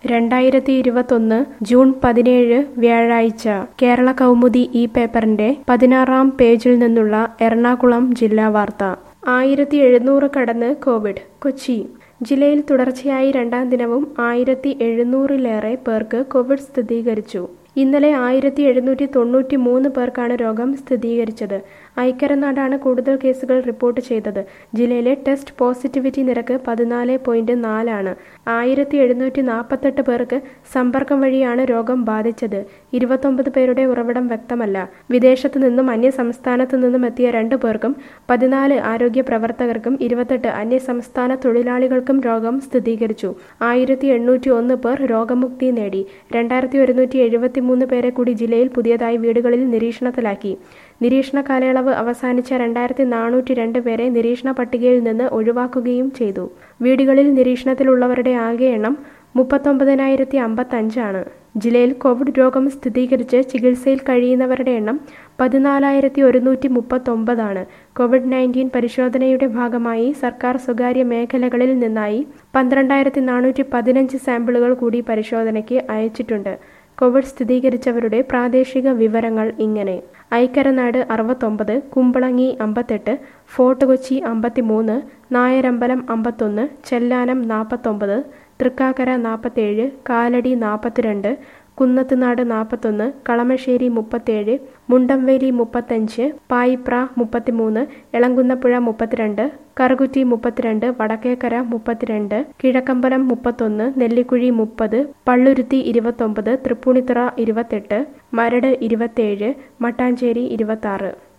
രണ്ടായിരത്തി ഇരുപത്തൊന്ന് ജൂൺ പതിനേഴ് വ്യാഴാഴ്ച കേരള കൗമുദി ഈ പേപ്പറിന്റെ പതിനാറാം പേജിൽ നിന്നുള്ള എറണാകുളം ജില്ലാ വാർത്ത ആയിരത്തി എഴുന്നൂറ് കടന്ന് കോവിഡ് കൊച്ചി ജില്ലയിൽ തുടർച്ചയായി രണ്ടാം ദിനവും ആയിരത്തി എഴുന്നൂറിലേറെ പേർക്ക് കോവിഡ് സ്ഥിരീകരിച്ചു ഇന്നലെ ആയിരത്തി എഴുന്നൂറ്റി തൊണ്ണൂറ്റി മൂന്ന് പേർക്കാണ് രോഗം സ്ഥിരീകരിച്ചത് ഐക്കരനാടാണ് കൂടുതൽ കേസുകൾ റിപ്പോർട്ട് ചെയ്തത് ജില്ലയിലെ ടെസ്റ്റ് പോസിറ്റിവിറ്റി നിരക്ക് പതിനാല് പോയിന്റ് നാലാണ് ആയിരത്തി എഴുന്നൂറ്റി നാൽപ്പത്തെട്ട് പേർക്ക് സമ്പർക്കം വഴിയാണ് രോഗം ബാധിച്ചത് ഇരുപത്തൊമ്പത് പേരുടെ ഉറവിടം വ്യക്തമല്ല വിദേശത്തു നിന്നും അന്യ സംസ്ഥാനത്തു നിന്നും എത്തിയ രണ്ടു പേർക്കും പതിനാല് ആരോഗ്യ പ്രവർത്തകർക്കും ഇരുപത്തെട്ട് അന്യ സംസ്ഥാന തൊഴിലാളികൾക്കും രോഗം സ്ഥിരീകരിച്ചു ആയിരത്തി എണ്ണൂറ്റി ഒന്ന് പേർ രോഗമുക്തി നേടി രണ്ടായിരത്തി ഒരുന്നൂറ്റി എഴുപത്തി മൂന്ന് പേരെ കൂടി ജില്ലയിൽ പുതിയതായി വീടുകളിൽ നിരീക്ഷണത്തിലാക്കി നിരീക്ഷണ കാലയളവ് അവസാനിച്ച രണ്ടായിരത്തി നാനൂറ്റി രണ്ട് പേരെ നിരീക്ഷണ പട്ടികയിൽ നിന്ന് ഒഴിവാക്കുകയും ചെയ്തു വീടുകളിൽ നിരീക്ഷണത്തിലുള്ളവരുടെ ആകെ എണ്ണം മുപ്പത്തൊമ്പതിനായിരത്തി അമ്പത്തഞ്ചാണ് ജില്ലയിൽ കോവിഡ് രോഗം സ്ഥിരീകരിച്ച് ചികിത്സയിൽ കഴിയുന്നവരുടെ എണ്ണം പതിനാലായിരത്തി ഒരുന്നൂറ്റി മുപ്പത്തൊമ്പതാണ് കോവിഡ് നയൻറ്റീൻ പരിശോധനയുടെ ഭാഗമായി സർക്കാർ സ്വകാര്യ മേഖലകളിൽ നിന്നായി പന്ത്രണ്ടായിരത്തി നാനൂറ്റി പതിനഞ്ച് സാമ്പിളുകൾ കൂടി പരിശോധനയ്ക്ക് അയച്ചിട്ടുണ്ട് കോവിഡ് സ്ഥിരീകരിച്ചവരുടെ പ്രാദേശിക വിവരങ്ങൾ ഇങ്ങനെ ഐക്കരനാട് അറുപത്തൊമ്പത് കുമ്പളങ്ങി അമ്പത്തെട്ട് ഫോർട്ട് കൊച്ചി അമ്പത്തിമൂന്ന് നായരമ്പലം അമ്പത്തൊന്ന് ചെല്ലാനം നാൽപ്പത്തൊമ്പത് തൃക്കാക്കര നാൽപ്പത്തേഴ് കാലടി നാൽപ്പത്തിരണ്ട് കുന്നത്തുനാട് നാൽപ്പത്തൊന്ന് കളമശ്ശേരി മുപ്പത്തേഴ് മുണ്ടംവേലി മുപ്പത്തഞ്ച് പായിപ്ര മുപ്പത്തിമൂന്ന് എളങ്കുന്നപ്പുഴ മുപ്പത്തിരണ്ട് കറുകുറ്റി മുപ്പത്തിരണ്ട് വടക്കേക്കര മുപ്പത്തിരണ്ട് കിഴക്കമ്പലം മുപ്പത്തൊന്ന് നെല്ലിക്കുഴി മുപ്പത് പള്ളുരുത്തി ഇരുപത്തൊമ്പത് തൃപ്പൂണിത്തുറ ഇരുപത്തെട്ട് മരട് ഇരുപത്തേഴ് മട്ടാഞ്ചേരി ഇരുപത്താറ്